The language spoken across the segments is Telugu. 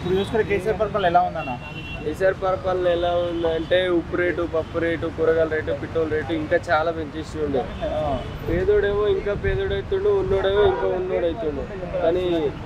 ఇప్పుడు చూసుకుంటే కేసీఆర్ పరిపాలన ఎలా ఉందన్న ఈసారి పరిపాలన ఎలా ఉందంటే ఉప్పు రేటు పప్పు రేటు కూరగాయల రేటు పెట్రోల్ రేటు ఇంకా చాలా పెంచేసి ఉండే పేదోడేమో ఇంకా పేదోడవుతుండు ఉన్నోడేమో ఇంకా ఉన్నోడవుతుండు కానీ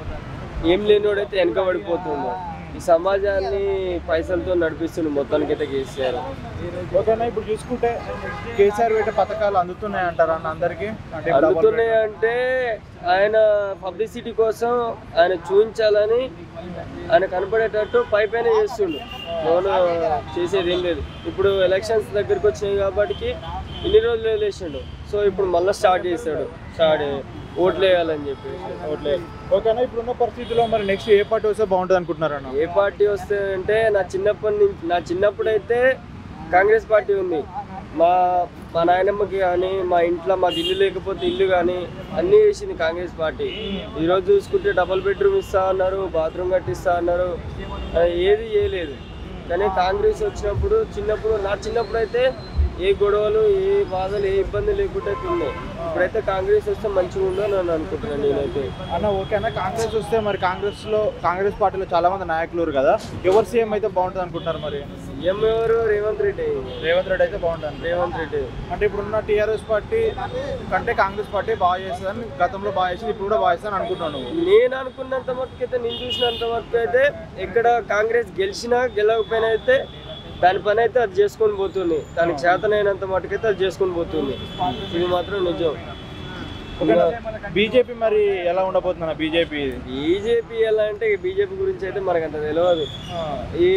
ఏం లేనివాడైతే వెనకబడిపోతుండు ఈ సమాజాన్ని పైసలతో నడిపిస్తుండు మొత్తానికైతే కేసీఆర్ ఓకేనా ఇప్పుడు చూసుకుంటే కేసీఆర్ పెట్టే పథకాలు అందుతున్నాయి అంటారా అన్న అందరికి అంటే ఇప్పుడు అందుతున్నాయి అంటే ఆయన పబ్లిసిటీ కోసం ఆయన చూపించాలని ఆయన కనపడేటట్టు పై పైన చేస్తుండు లోన చేసేది ఏం లేదు ఇప్పుడు ఎలక్షన్స్ దగ్గరికి వచ్చినాయి కాబట్టి ఇన్ని రోజులు వదిలేసిండు సో ఇప్పుడు మళ్ళీ స్టార్ట్ చేశాడు స్టార్ట్ ఓట్లు వేయాలని చెప్పి ఓట్లే. ఓకేనా ఇప్పుడున్న పరిస్థితిలో మరి నెక్స్ట్ ఏ పార్టీ వస్తే బాగుంటుంది అనుకుంటున్నారు అన్న ఏ పార్టీ వస్తే అంటే నా చిన్నప్పటి నుంచి నా చిన్నప్పుడు అయితే కాంగ్రెస్ పార్టీ ఉంది మా మా నాయనమ్మకి కానీ మా ఇంట్లో మాకు ఇల్లు లేకపోతే ఇల్లు కానీ అన్నీ వేసింది కాంగ్రెస్ పార్టీ ఈరోజు చూసుకుంటే డబల్ బెడ్రూమ్ ఇస్తా అన్నారు బాత్రూమ్ కట్టిస్తా అన్నారు ఆ, ఏది చేయలేదు కానీ కాంగ్రెస్ వచ్చినప్పుడు చిన్నప్పుడు నా చిన్నప్పుడు అయితే ఏ గొడవలు ఏ బాధలు ఏ ఇబ్బంది లేకుండా ఉన్నాయి ఇప్పుడైతే కాంగ్రెస్ వస్తే మంచిగా ఉండదు అని అనుకుంటున్నాను నేనైతే అన్న ఓకేనా కాంగ్రెస్ వస్తే మరి కాంగ్రెస్ లో కాంగ్రెస్ పార్టీలో చాలా మంది నాయకులు ఉన్నారు కదా ఎవరు సీఎం అయితే బాగుంటుంది అనుకుంటున్నారు మరి సీఎం ఎవరు రేవంత్ రెడ్డి రేవంత్ రెడ్డి అయితే బాగుంటుంది రేవంత్ రెడ్డి అంటే ఇప్పుడున్న టీఆర్ఎస్ పార్టీ కంటే కాంగ్రెస్ పార్టీ బాగా చేస్తుందని గతంలో బాగా చేసింది ఇప్పుడు కూడా బాగా చేస్తుందని అనుకుంటున్నాను నువ్వు నేను అనుకున్నంత మటుకు అయితే నేను చూసినంత మటుకు అయితే ఇక్కడ కాంగ్రెస్ గెలిచినా గెలవకపోయినా అయితే దాని పని అయితే అది చేసుకొని పోతుంది దానికి చేతనైనంత మటుకైతే అది చేసుకొని పోతుంది ఇది మాత్రం నిజం ఓకేనా బీజేపీ మరి ఎలా ఉండబోతుందన్న బీజేపీ బీజేపీ ఎలా అంటే బీజేపీ గురించి అయితే మనకు అంత తెలియదు ఈ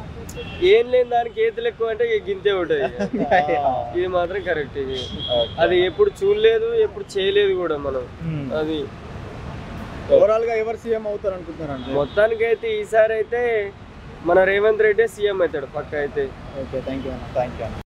ఏం లేని దానికి ఏతులు ఎక్కువ అంటే ఇక గింతే ఉంటుంది ఇది మాత్రం కరెక్ట్ ఇది అది ఎప్పుడు చూడలేదు ఎప్పుడు చేయలేదు కూడా మనం అది ఓవరాల్ గా ఎవరు సీఎం అవుతారు అనుకుంటున్నారన్న మొత్తానికి అయితే ఈసారి అయితే మన రేవంత్ రెడ్డి సీఎం అవుతాడు పక్క అయితే ఓకే థ్యాంక్ యూ అన్న థ్యాంక్ యూ అన్న